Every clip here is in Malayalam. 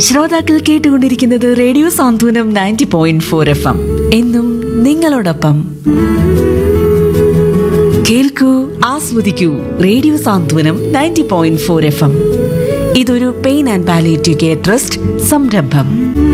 ശ്രോതാക്കൾ കേട്ടുകൊണ്ടിരിക്കുന്നത് radio Santhwanam ninety point four F M എന്നും നിങ്ങളോടൊപ്പം കേൾക്കൂ ആസ്വദിക്കൂ radio Santhwanam ninety point four F M ഇതൊരു pain and palliative care trust സംരംഭം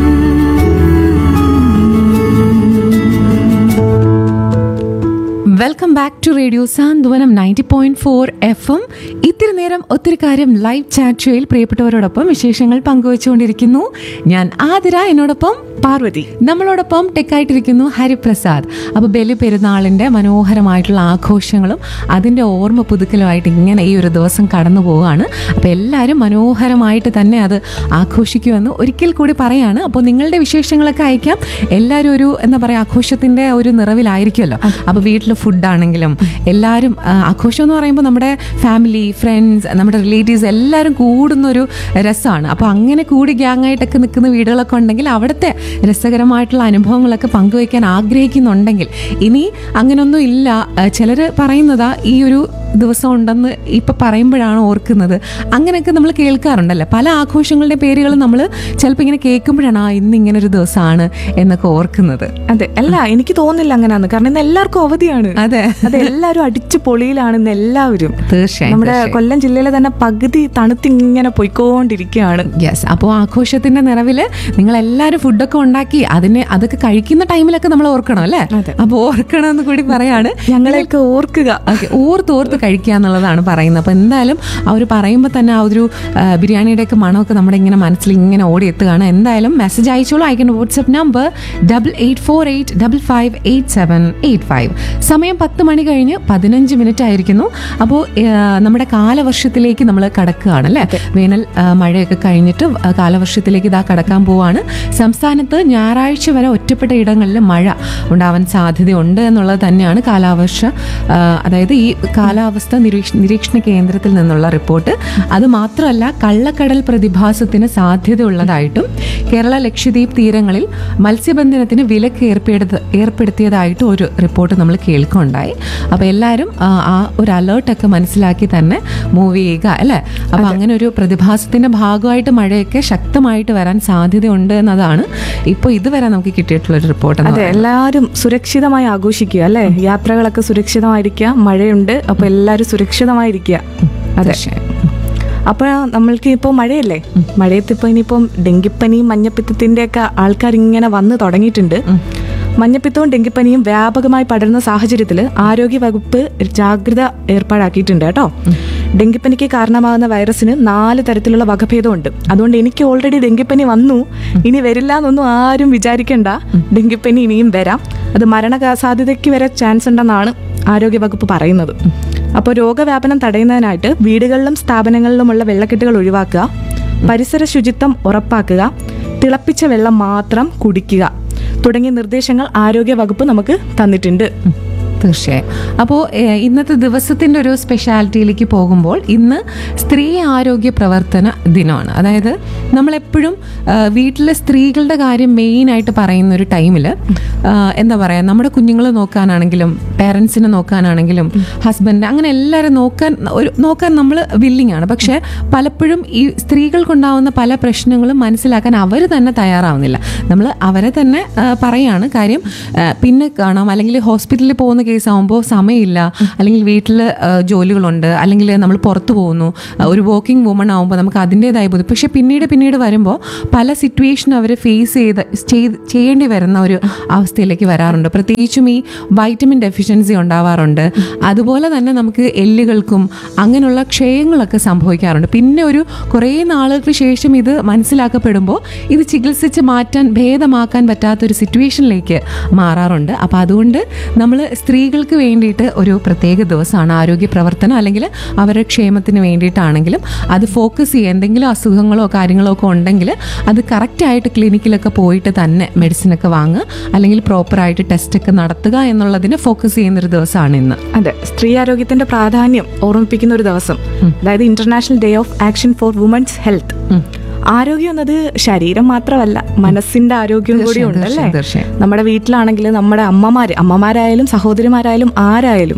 welcome back to radio Santhwanam ninety point four F M ഇത്തിരി നേരം ഒത്തിരി കാര്യം ലൈവ് ചാറ്റ് ഷോയിൽ പ്രിയപ്പെട്ടവരോടൊപ്പം വിശേഷങ്ങൾ പങ്കുവച്ചുകൊണ്ടിരിക്കുന്നു ഞാൻ ആതിര എന്നോടൊപ്പം പാർവതി നമ്മളോടൊപ്പം ടെക്കായിട്ടിരിക്കുന്നു ഹരിപ്രസാദ് അപ്പോൾ ബലി പെരുന്നാളിൻ്റെ മനോഹരമായിട്ടുള്ള ആഘോഷങ്ങളും അതിൻ്റെ ഓർമ്മ പുതുക്കലുമായിട്ട് ഇങ്ങനെ ഈ ഒരു ദിവസം കടന്നു പോവുകയാണ് അപ്പോൾ എല്ലാവരും മനോഹരമായിട്ട് തന്നെ അത് ആഘോഷിക്കുമെന്ന് ഒരിക്കൽ കൂടി പറയാണ് അപ്പോൾ നിങ്ങളുടെ വിശേഷങ്ങളൊക്കെ അയക്കാം എല്ലാവരും ഒരു എന്താ പറയുക ആഘോഷത്തിൻ്റെ ഒരു നിറവിലായിരിക്കുമല്ലോ അപ്പോൾ വീട്ടിൽ ഫുഡാണെങ്കിലും എല്ലാവരും ആ, ആഘോഷം എന്ന് പറയുമ്പോൾ നമ്മുടെ ഫാമിലി ഫ്രണ്ട്സ് നമ്മുടെ റിലേറ്റീവ്സ് എല്ലാവരും കൂടുന്നൊരു രസമാണ് അപ്പോൾ അങ്ങനെ കൂടി ഗ്യാങ് ആയിട്ടൊക്കെ നിൽക്കുന്ന വീടുകളൊക്കെ ഉണ്ടെങ്കിൽ അവിടുത്തെ രസകരമായിട്ടുള്ള അനുഭവങ്ങളൊക്കെ പങ്കുവയ്ക്കാൻ ആഗ്രഹിക്കുന്നുണ്ടെങ്കിൽ ഇനി അങ്ങനൊന്നും ഇല്ല ചിലർ പറയുന്നതാ ഈ ഒരു ദിവസം ഉണ്ടെന്ന് ഇപ്പം പറയുമ്പോഴാണ് ഓർക്കുന്നത് അങ്ങനെയൊക്കെ നമ്മൾ കേൾക്കാറുണ്ടല്ലോ പല ആഘോഷങ്ങളുടെ പേരുകൾ നമ്മൾ ചിലപ്പോൾ ഇങ്ങനെ കേൾക്കുമ്പോഴാണ് ആ ഇന്ന് ഇങ്ങനെ ഒരു ദിവസമാണ് എന്നൊക്കെ ഓർക്കുന്നത് അതെ അല്ല എനിക്ക് തോന്നുന്നില്ല അങ്ങനെയാന്ന് കാരണം ഇന്ന് എല്ലാവർക്കും അവധിയാണ് അതെ അതെ എല്ലാവരും അടിച്ചു പൊളിയിലാണ് ഇന്ന് എല്ലാവരും തീർച്ചയായും നമ്മുടെ തീർച്ചയായും. കൊല്ലം ജില്ലയിലെ തന്നെ പകുതി തണുത്തിങ്ങനെ പൊയ്ക്കൊണ്ടിരിക്കുകയാണ് യെസ് അപ്പോൾ ആഘോഷത്തിന്റെ നിറവിൽ നിങ്ങൾ എല്ലാവരും ഫുഡൊക്കെ ഉണ്ടാക്കി അതിന് അതൊക്കെ കഴിക്കുന്ന ടൈമിലൊക്കെ നമ്മൾ ഓർക്കണം അല്ലേ അതെ. അപ്പോൾ ഓർക്കണം എന്ന് കൂടി പറയാണ് ഞങ്ങളെയൊക്കെ ഓർക്കുക ഓക്കെ ഓർത്ത് ഓർത്ത് കഴിക്കുക എന്നുള്ളതാണ് പറയുന്നത് അപ്പോൾ എന്തായാലും അവർ പറയുമ്പോൾ തന്നെ ആ ഒരു ആ, ബിരിയാണിയുടെയൊക്കെ മണമൊക്കെ നമ്മുടെ ഇങ്ങനെ മനസ്സിൽ ഇങ്ങനെ ഓടി എത്തുകയാണ് എന്തായാലും മെസ്സേജ് അയച്ചോളൂ അയക്കേണ്ട WhatsApp number double eight four eight double five eight seven eight five സമയം പത്ത് മണി കഴിഞ്ഞ് പതിനഞ്ച് മിനിറ്റ് ആയിരിക്കുന്നു അപ്പോൾ നമ്മുടെ കാലവർഷത്തിലേക്ക് നമ്മൾ കടക്കുകയാണ് അല്ലേ വേനൽ ആ, മഴയൊക്കെ കഴിഞ്ഞിട്ട് ആ, കാലവർഷത്തിലേക്ക് ഇതാ കടക്കാൻ പോവാണ് സംസ്ഥാനത്ത് ഞായറാഴ്ച വരെ ഒറ്റപ്പെട്ട ഇടങ്ങളിൽ മഴ ഉണ്ടാവാൻ സാധ്യതയുണ്ട് എന്നുള്ളത് തന്നെയാണ് കാലാവർഷ ആ, അതായത് ഈ കാലാവസ്ഥ നിരീക്ഷ നിരീക്ഷണ കേന്ദ്രത്തിൽ നിന്നുള്ള റിപ്പോർട്ട് അത് മാത്രമല്ല കള്ളക്കടൽ പ്രതിഭാസത്തിന് സാധ്യതയുള്ളതായിട്ടും കേരള ലക്ഷദ്വീപ് തീരങ്ങളിൽ മത്സ്യബന്ധനത്തിന് വിലക്ക് ഏർപ്പെടുത്ത ഏർപ്പെടുത്തിയതായിട്ടും ഒരു റിപ്പോർട്ട് നമ്മൾ കേൾക്കുണ്ടായി അപ്പോൾ എല്ലാവരും ആ, ആ ഒരു അലേർട്ടൊക്കെ മനസ്സിലാക്കി തന്നെ മൂവ് ചെയ്യുക അല്ലേ അപ്പോൾ അങ്ങനെ ഒരു പ്രതിഭാസത്തിന്റെ ഭാഗമായിട്ട് മഴയൊക്കെ ശക്തമായിട്ട് വരാൻ സാധ്യതയുണ്ട് എന്നതാണ് ഇപ്പോൾ ഇതുവരെ നമുക്ക് കിട്ടിയിട്ടുള്ള ഒരു റിപ്പോർട്ട് എന്ന് അതെ എല്ലാവരും സുരക്ഷിതമായി ആഘോഷിക്കുക അല്ലെ യാത്രകളൊക്കെ സുരക്ഷിതമായിരിക്കുക മഴയുണ്ട് അപ്പൊ എല്ലാവരും സുരക്ഷിതമായിരിക്കുക അതെ തീർച്ചയായും. അപ്പൊ നമ്മൾക്ക് ഇപ്പോൾ മഴയല്ലേ മഴയത്ത് ഇപ്പോൾ ഇനിയിപ്പം ഡെങ്കിപ്പനി മഞ്ഞപ്പിത്തത്തിന്റെ ഒക്കെ ആൾക്കാർ ഇങ്ങനെ വന്ന് തുടങ്ങിയിട്ടുണ്ട് മഞ്ഞപ്പിത്തവും ഡെങ്കിപ്പനിയും വ്യാപകമായി പടരുന്ന സാഹചര്യത്തിൽ ആരോഗ്യ വകുപ്പ് ജാഗ്രത ഏർപ്പാടാക്കിയിട്ടുണ്ട് കേട്ടോ ഡെങ്കിപ്പനിക്ക് കാരണമാകുന്ന വൈറസിന് നാല് തരത്തിലുള്ള വകഭേദമുണ്ട് അതുകൊണ്ട് എനിക്ക് ഓൾറെഡി ഡെങ്കിപ്പനി വന്നു ഇനി വരില്ല എന്നൊന്നും ആരും വിചാരിക്കണ്ട ഡെങ്കിപ്പനി ഇനിയും വരാം അത് മരണ സാധ്യതയ്ക്ക് വരെ ചാൻസ് ഉണ്ടെന്നാണ് ആരോഗ്യ വകുപ്പ് പറയുന്നത് അപ്പോൾ രോഗവ്യാപനം തടയുന്നതിനായിട്ട് വീടുകളിലും സ്ഥാപനങ്ങളിലുമുള്ള വെള്ളക്കെട്ടുകൾ ഒഴിവാക്കുക പരിസര ശുചിത്വം ഉറപ്പാക്കുക തിളപ്പിച്ച വെള്ളം മാത്രം കുടിക്കുക തുടങ്ങിയ നിർദ്ദേശങ്ങൾ ആരോഗ്യ വകുപ്പ് നമുക്ക് തന്നിട്ടുണ്ട് തീർച്ചയായും അപ്പോൾ ഏഹ്, ഇന്നത്തെ ദിവസത്തിൻ്റെ ഒരു സ്പെഷ്യാലിറ്റിയിലേക്ക് പോകുമ്പോൾ ഇന്ന് സ്ത്രീ ആരോഗ്യ പ്രവർത്തന ദിനമാണ് അതായത് നമ്മളെപ്പോഴും ഏഹ്, വീട്ടിലെ സ്ത്രീകളുടെ കാര്യം മെയിനായിട്ട് പറയുന്ന ഒരു ടൈമിൽ എന്താ പറയുക നമ്മുടെ കുഞ്ഞുങ്ങളെ നോക്കാനാണെങ്കിലും പേരൻസിനെ നോക്കാനാണെങ്കിലും ഹസ്ബൻഡ് അങ്ങനെ എല്ലാവരും നോക്കാൻ ഒരു നോക്കാൻ നമ്മൾ വില്ലിങ് ആണ് പക്ഷേ പലപ്പോഴും ഈ സ്ത്രീകൾക്കുണ്ടാവുന്ന പല പ്രശ്നങ്ങളും മനസ്സിലാക്കാൻ അവർ തന്നെ തയ്യാറാവുന്നില്ല നമ്മൾ അവരെ തന്നെ ആ, പറയാണ് കാര്യം ആ, പിന്നെ കാണാം അല്ലെങ്കിൽ ഹോസ്പിറ്റലിൽ പോകുന്ന കേസ് ആകുമ്പോൾ സമയമില്ല അല്ലെങ്കിൽ വീട്ടിൽ ജോലികളുണ്ട് അല്ലെങ്കിൽ നമ്മൾ പുറത്തു പോകുന്നു ആ, ഒരു വർക്കിംഗ് വുമൺ ആകുമ്പോൾ നമുക്ക് അതിൻ്റെതായ ബുദ്ധി പക്ഷേ പിന്നീട് പിന്നീട് വരുമ്പോൾ പല സിറ്റുവേഷൻ അവർ ഫേസ് ചെയ്ത് ചെയ്ത് ചെയ്യേണ്ടി വരുന്ന ഒരു അവസ്ഥയിലേക്ക് വരാറുണ്ട് പ്രത്യേകിച്ചും ഈ വൈറ്റമിൻ ഡെഫിഷ്യൻസി ഉണ്ടാവാറുണ്ട് അതുപോലെ തന്നെ നമുക്ക് എല്ലുകൾക്കും അങ്ങനെയുള്ള ക്ഷയങ്ങളൊക്കെ സംഭവിക്കാറുണ്ട് പിന്നെ ഒരു കുറേ നാളുകൾക്ക് ശേഷം ഇത് മനസ്സിലാക്കപ്പെടുമ്പോൾ ഇത് ചികിത്സിച്ച് മാറ്റാൻ ഭേദമാക്കാൻ പറ്റാത്തൊരു സിറ്റുവേഷനിലേക്ക് മാറാറുണ്ട് അപ്പോൾ അതുകൊണ്ട് നമ്മൾ സ്ത്രീകൾക്ക് വേണ്ടിയിട്ട് ഒരു പ്രത്യേക ദിവസമാണ് ആരോഗ്യ പ്രവർത്തനം അല്ലെങ്കിൽ അവരുടെ ക്ഷേമത്തിന് വേണ്ടിയിട്ടാണെങ്കിലും അത് ഫോക്കസ് ചെയ്യുക എന്തെങ്കിലും അസുഖങ്ങളോ കാര്യങ്ങളോ ഒക്കെ ഉണ്ടെങ്കിൽ അത് കറക്റ്റായിട്ട് ക്ലിനിക്കിലൊക്കെ പോയിട്ട് തന്നെ മെഡിസിനൊക്കെ വാങ്ങുക അല്ലെങ്കിൽ പ്രോപ്പറായിട്ട് ടെസ്റ്റൊക്കെ നടത്തുക എന്നുള്ളതിന് ഫോക്കസ് ചെയ്യുന്നൊരു ദിവസമാണ് ഇന്ന് അതെ സ്ത്രീ ആരോഗ്യത്തിന്റെ പ്രാധാന്യം ഓർമ്മിപ്പിക്കുന്ന ഒരു ദിവസം അതായത് international day of action for women's health ആരോഗ്യം എന്നത് ശരീരം മാത്രമല്ല മനസ്സിന്റെ ആരോഗ്യം കൂടി തീർച്ചയായും, ഉണ്ടല്ലേ തീർച്ചയായും. നമ്മുടെ വീട്ടിലാണെങ്കിൽ നമ്മുടെ അമ്മമാര് അമ്മമാരായാലും സഹോദരിമാരായാലും ആരായാലും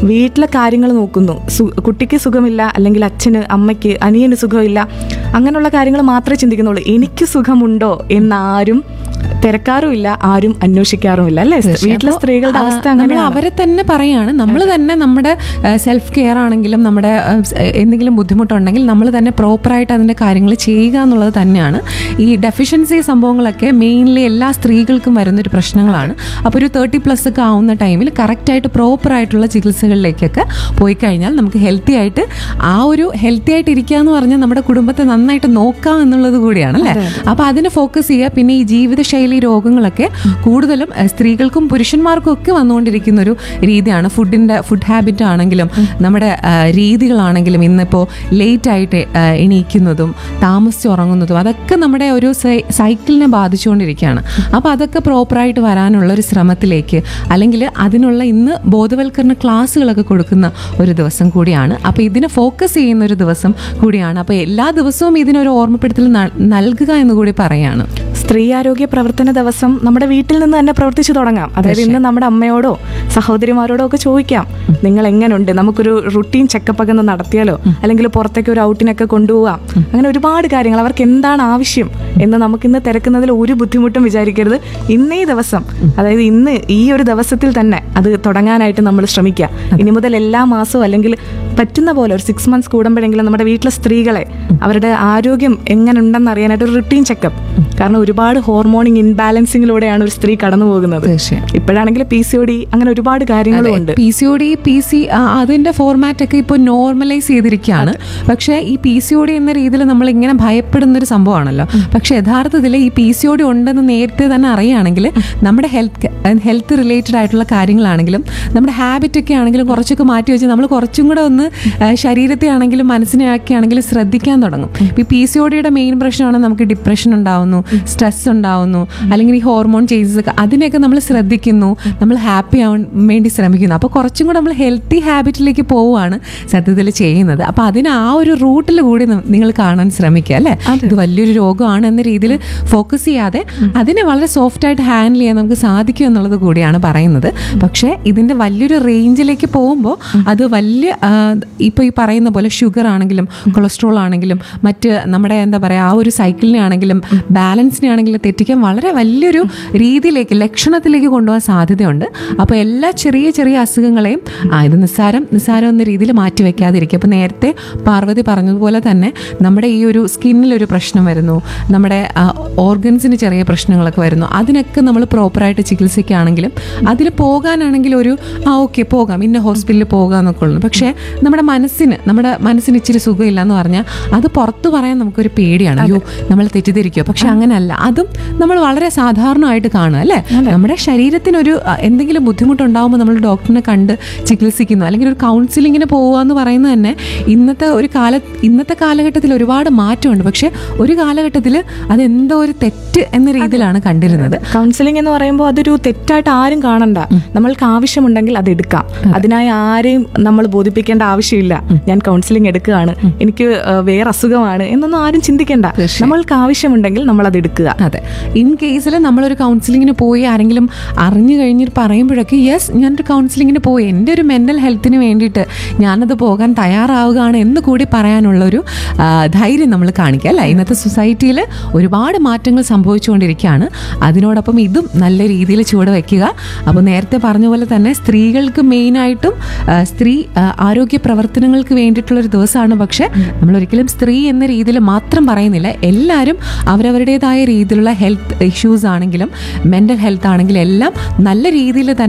വീട്ടിലെ കാര്യങ്ങൾ നോക്കുന്നു സു- കുട്ടിക്ക് സുഖമില്ല അല്ലെങ്കിൽ അച്ഛന് അമ്മയ്ക്ക് അനിയന് സുഖമില്ല അങ്ങനെയുള്ള കാര്യങ്ങൾ മാത്രമേ ചിന്തിക്കുന്നുള്ളൂ എനിക്ക് സുഖമുണ്ടോ എന്നാരും തിരക്കാറുമില്ല ആരും അന്വേഷിക്കാറുമില്ല അല്ലേ വീട്ടിലെ അപ്പോ, സ്ത്രീകളുടെ ആ, അവസ്ഥ നമ്മൾ അങ്ങനെയാണ് അവരെ തന്നെ പറയാണ് നമ്മൾ തന്നെ നമ്മുടെ സെൽഫ് കെയർ ആണെങ്കിലും നമ്മുടെ ആ, സ്- എന്തെങ്കിലും ബുദ്ധിമുട്ടുണ്ടെങ്കിൽ നമ്മൾ തന്നെ പ്രോപ്പറായിട്ട് അതിൻ്റെ കാര്യങ്ങൾ ചെയ്യുക എന്നുള്ളത് തന്നെയാണ് ഈ ഡെഫിഷ്യൻസി സംഭവങ്ങളൊക്കെ മെയിൻലി എല്ലാ സ്ത്രീകൾക്കും വരുന്നൊരു പ്രശ്നങ്ങളാണ് അപ്പോൾ ഒരു തേർട്ടി പ്ലസ് ഒക്കെ ആവുന്ന ടൈമിൽ കറക്റ്റായിട്ട് പ്രോപ്പറായിട്ടുള്ള ചികിത്സകളിലേക്കൊക്കെ പോയി കഴിഞ്ഞാൽ നമുക്ക് ഹെൽത്തി ആയിട്ട് ആ ഒരു ഹെൽത്തി ആയിട്ട് ഇരിക്കുക എന്ന് പറഞ്ഞാൽ നമ്മുടെ കുടുംബത്തെ നന്നായിട്ട് നോക്കാം എന്നുള്ളത് കൂടിയാണ് അല്ലേ അപ്പോൾ അതിനെ ഫോക്കസ് ചെയ്യുക പിന്നെ ഈ ജീവിതശൈലി രോഗങ്ങളൊക്കെ കൂടുതലും ഏഹ്, സ്ത്രീകൾക്കും പുരുഷന്മാർക്കും ഒക്കെ വന്നുകൊണ്ടിരിക്കുന്ന ഒരു രീതിയാണ് ഫുഡിൻ്റെ ഫുഡ് ഹാബിറ്റ് ആണെങ്കിലും നമ്മുടെ ഏഹ്, രീതികളാണെങ്കിലും ഇന്നിപ്പോൾ ലേറ്റ് ആയിട്ട് ഏഹ്, എണീക്കുന്നതും താമസിച്ച് ഉറങ്ങുന്നതും അതൊക്കെ നമ്മുടെ ഒരു സൈ- സൈക്കിളിനെ ബാധിച്ചുകൊണ്ടിരിക്കുകയാണ് അപ്പോൾ അതൊക്കെ പ്രോപ്പറായിട്ട് വരാനുള്ള ഒരു ശ്രമത്തിലേക്ക് അല്ലെങ്കിൽ അതിനുള്ള ഇന്ന് ബോധവൽക്കരണ ക്ലാസ്സുകളൊക്കെ കൊടുക്കുന്ന ഒരു ദിവസം കൂടിയാണ് അപ്പോൾ ഇതിനെ ഫോക്കസ് ചെയ്യുന്ന ഒരു ദിവസം കൂടിയാണ് അപ്പോൾ എല്ലാ ദിവസവും ഇതിനൊരു ഓർമ്മപ്പെടുത്തൽ ന- നൽകുക എന്ന് കൂടി പറയാണ് സ്ത്രീ ആരോഗ്യ പ്രവർത്തന ദിവസം നമ്മുടെ വീട്ടിൽ നിന്ന് തന്നെ പ്രവർത്തിച്ചു തുടങ്ങാം അതായത് ഇന്ന് നമ്മുടെ അമ്മയോടോ സഹോദരിമാരോടോ ഒക്കെ ചോദിക്കാം നിങ്ങൾ എങ്ങനെയുണ്ട് നമുക്കൊരു റുട്ടീൻ ചെക്കപ്പ് ഒക്കെ ഒന്ന് നടത്തിയാലോ അല്ലെങ്കിൽ പുറത്തേക്ക് ഒരു ഔട്ടിനൊക്കെ കൊണ്ടുപോവാം അങ്ങനെ ഒരുപാട് കാര്യങ്ങൾ അവർക്ക് എന്താണ് ആവശ്യം എന്ന് നമുക്കിന്ന് തിരക്കുന്നതിൽ ഒരു ബുദ്ധിമുട്ടും വിചാരിക്കരുത് ഇന്നേ ദിവസം അതായത് ഇന്ന് ഈ ഒരു ദിവസത്തിൽ തന്നെ അത് തുടങ്ങാനായിട്ട് നമ്മൾ ശ്രമിക്കുക ഇനി മുതൽ എല്ലാ മാസവും അല്ലെങ്കിൽ പറ്റുന്ന പോലെ ഒരു സിക്സ് മന്ത്സ് കൂടുമ്പോഴെങ്കിലും നമ്മുടെ വീട്ടിലെ സ്ത്രീകളെ അവരുടെ ആരോഗ്യം എങ്ങനെ ഉണ്ടെന്ന് അറിയാനായിട്ട് ഒരു റുട്ടീൻ ചെക്കപ്പ് കാരണം ഒരുപാട് ഹോർമോണിങ് ഇൻബാലൻസിങ്ങിലൂടെയാണ് ഒരു സ്ത്രീ കടന്നു പോകുന്നത് തീർച്ചയായും. ഇപ്പോഴാണെങ്കിൽ പി സി ഒ ഡി അങ്ങനെ ഒരുപാട് കാര്യങ്ങളും ഉണ്ട് P C O D P C അതിന്റെ ഫോർമാറ്റ് ഒക്കെ ഇപ്പോൾ നോർമലൈസ് ചെയ്തിരിക്കുകയാണ് പക്ഷേ ഈ പി സി ഒ ഡി എന്ന രീതിയിൽ നമ്മൾ ഇങ്ങനെ ഭയപ്പെടുന്ന ഒരു സംഭവമാണല്ലോ പക്ഷേ യഥാർത്ഥത്തിൽ ഈ പി സി ഒ ഡി ഉണ്ടെന്ന് നേരത്തെ തന്നെ അറിയുകയാണെങ്കിൽ നമ്മുടെ ഹെൽത്ത് ഹെൽത്ത് റിലേറ്റഡ് ആയിട്ടുള്ള കാര്യങ്ങളാണെങ്കിലും നമ്മുടെ ഹാബിറ്റ് ഒക്കെ ആണെങ്കിലും കുറച്ചൊക്കെ മാറ്റി വെച്ച് നമ്മൾ കുറച്ചും കൂടെ ഒന്ന് ആ, ശരീരത്തെ ആണെങ്കിലും മനസ്സിനെ ഒക്കെ ആണെങ്കിലും ശ്രദ്ധിക്കാൻ തുടങ്ങും ഈ പി സി ഒ ഡിയുടെ മെയിൻ പ്രശ്നമാണ് നമുക്ക് ഡിപ്രഷൻ ഉണ്ടാവുന്നു സ്ട്രെസ് ഉണ്ടാവുന്നു അല്ലെങ്കിൽ ഈ ഹോർമോൺ ചേഞ്ചസ് ഒക്കെ അതിനെയൊക്കെ നമ്മൾ ശ്രദ്ധിക്കുന്നു നമ്മൾ ഹാപ്പി ആവാൻ വേണ്ടി ശ്രമിക്കുന്നു അപ്പോൾ കുറച്ചും കൂടെ നമ്മൾ ഹെൽത്തി ഹാബിറ്റിലേക്ക് പോവുകയാണ് സത്യത്തിൽ ചെയ്യുന്നത് അപ്പോൾ അതിന് ആ ഒരു റൂട്ടിൽ കൂടി ന- നിങ്ങൾ കാണാൻ ശ്രമിക്കുക അല്ലേ ഇത് വലിയൊരു രോഗമാണ് എന്ന രീതിയിൽ ഫോക്കസ് ചെയ്യാതെ അതിനെ വളരെ സോഫ്റ്റ് ആയിട്ട് ഹാൻഡിൽ ചെയ്യാൻ നമുക്ക് സാധിക്കും എന്നുള്ളത് കൂടിയാണ് പറയുന്നത് പക്ഷേ ഇതിൻ്റെ വലിയൊരു റേഞ്ചിലേക്ക് പോകുമ്പോൾ അത് വലിയ ഇപ്പോൾ ഈ പറയുന്ന പോലെ ഷുഗർ ആണെങ്കിലും കൊളസ്ട്രോൾ ആണെങ്കിലും മറ്റ് നമ്മുടെ എന്താ പറയുക ആ ഒരു സൈക്കിളിനെ ആണെങ്കിലും ബാലൻസിനെ ആണെങ്കിലും തെറ്റിക്കാൻ വളരെ വലിയൊരു രീതിയിലേക്ക് ലക്ഷണത്തിലേക്ക് കൊണ്ടുപോകാൻ സാധ്യതയുണ്ട് അപ്പോൾ എല്ലാ ചെറിയ ചെറിയ അസുഖങ്ങളെയും ആ ഇത് നിസ്സാരം നിസ്സാരം എന്ന രീതിയിൽ മാറ്റി വെക്കാതിരിക്കുക അപ്പോൾ നേരത്തെ പാർവതി പറഞ്ഞതുപോലെ തന്നെ നമ്മുടെ ഈ ഒരു സ്കിന്നിലൊരു പ്രശ്നം വരുന്നു നമ്മുടെ ഓർഗൻസിന് ചെറിയ പ്രശ്നങ്ങളൊക്കെ വരുന്നു അതിനൊക്കെ നമ്മൾ പ്രോപ്പറായിട്ട് ചികിത്സിക്കുകയാണെങ്കിലും അതിൽ പോകാനാണെങ്കിൽ ഒരു ആ ഓക്കെ പോകാം ഇന്ന ഹോസ്പിറ്റലിൽ പോകാം എന്നൊക്കെ ഉള്ളു പക്ഷേ നമ്മുടെ മനസ്സിന് നമ്മുടെ മനസ്സിന് ഇച്ചിരി സുഖമില്ല എന്ന് പറഞ്ഞാൽ അത് പുറത്തു പറയാൻ നമുക്കൊരു പേടിയാണ് അയ്യോ നമ്മൾ തെറ്റിദ്ധരിക്കുക പക്ഷെ അങ്ങനെയല്ല അതും നമ്മൾ വളരെ സാധാരണമായിട്ട് കാണുക അല്ലേ നമ്മുടെ ശരീരത്തിനൊരു അ, എന്തെങ്കിലും ബുദ്ധിമുട്ടുണ്ടാകുമ്പോൾ നമ്മൾ ഡോക്ടറിനെ കണ്ട് ചികിത്സിക്കുന്നു അല്ലെങ്കിൽ ഒരു കൗൺസിലിങ്ങിന് പോവുക എന്ന് പറയുന്നത് തന്നെ ഇന്നത്തെ ഒരു കാല ഇന്നത്തെ കാലഘട്ടത്തിൽ ഒരുപാട് മാറ്റമുണ്ട് പക്ഷെ ഒരു കാലഘട്ടത്തിൽ അതെന്തോ ഒരു തെറ്റ് എന്ന രീതിയിലാണ് കണ്ടിരുന്നത് കൗൺസിലിംഗ് എന്ന് പറയുമ്പോൾ അതൊരു തെറ്റായിട്ട് ആരും കാണണ്ട നമ്മൾക്ക് ആവശ്യമുണ്ടെങ്കിൽ അത് എടുക്കാം അതിനായി ആരെയും നമ്മൾ ബോധിപ്പിക്കേണ്ട ആവശ്യമില്ല ഞാൻ കൗൺസിലിംഗ് എടുക്കുകയാണ് എനിക്ക് ആ, വേറെ അസുഖമാണ് എന്നൊന്നും ആരും ചിന്തിക്കേണ്ട നമ്മൾക്ക് ആവശ്യമുണ്ടെങ്കിൽ നമ്മൾ അത് എടുക്കുക അതെ ഇൻ കേസിൽ നമ്മളൊരു കൗൺസിലിങ്ങിന് പോയി ആരെങ്കിലും അറിഞ്ഞു കഴിഞ്ഞിട്ട് പറയുമ്പോഴൊക്കെ യെസ് ഞാനൊരു കൗൺസിലിങ്ങിന് പോയി എൻ്റെ ഒരു മെൻ്റൽ ഹെൽത്തിന് വേണ്ടിയിട്ട് ഞാനത് പോകാൻ തയ്യാറാവുകയാണ് എന്ന് കൂടി പറയാനുള്ളൊരു ആ, ധൈര്യം നമ്മൾ കാണിക്കുക അല്ലേ ഇന്നത്തെ സൊസൈറ്റിയിൽ ഒരുപാട് മാറ്റങ്ങൾ സംഭവിച്ചുകൊണ്ടിരിക്കുകയാണ് അതിനോടൊപ്പം ഇതും നല്ല രീതിയിൽ ചുവട് വയ്ക്കുക അപ്പോൾ നേരത്തെ പറഞ്ഞ പോലെ തന്നെ സ്ത്രീകൾക്ക് മെയിനായിട്ടും ആ, സ്ത്രീ ആ, ആരോഗ്യ പ്രവർത്തനങ്ങൾക്ക് വേണ്ടിയിട്ടുള്ളൊരു ദിവസമാണ് പക്ഷേ നമ്മൾ ഒരിക്കലും സ്ത്രീ എന്ന രീതിയിൽ മാത്രം പറയുന്നില്ല എല്ലാവരും അവരവരുടേതായ രീതിയിലുള്ള ഹെൽത്ത് ഇഷ്യൂസ് ആണെങ്കിലും മെൻ്റൽ ഹെൽത്ത് ആണെങ്കിലും എല്ലാം നല്ല രീതിയിൽ തന്നെ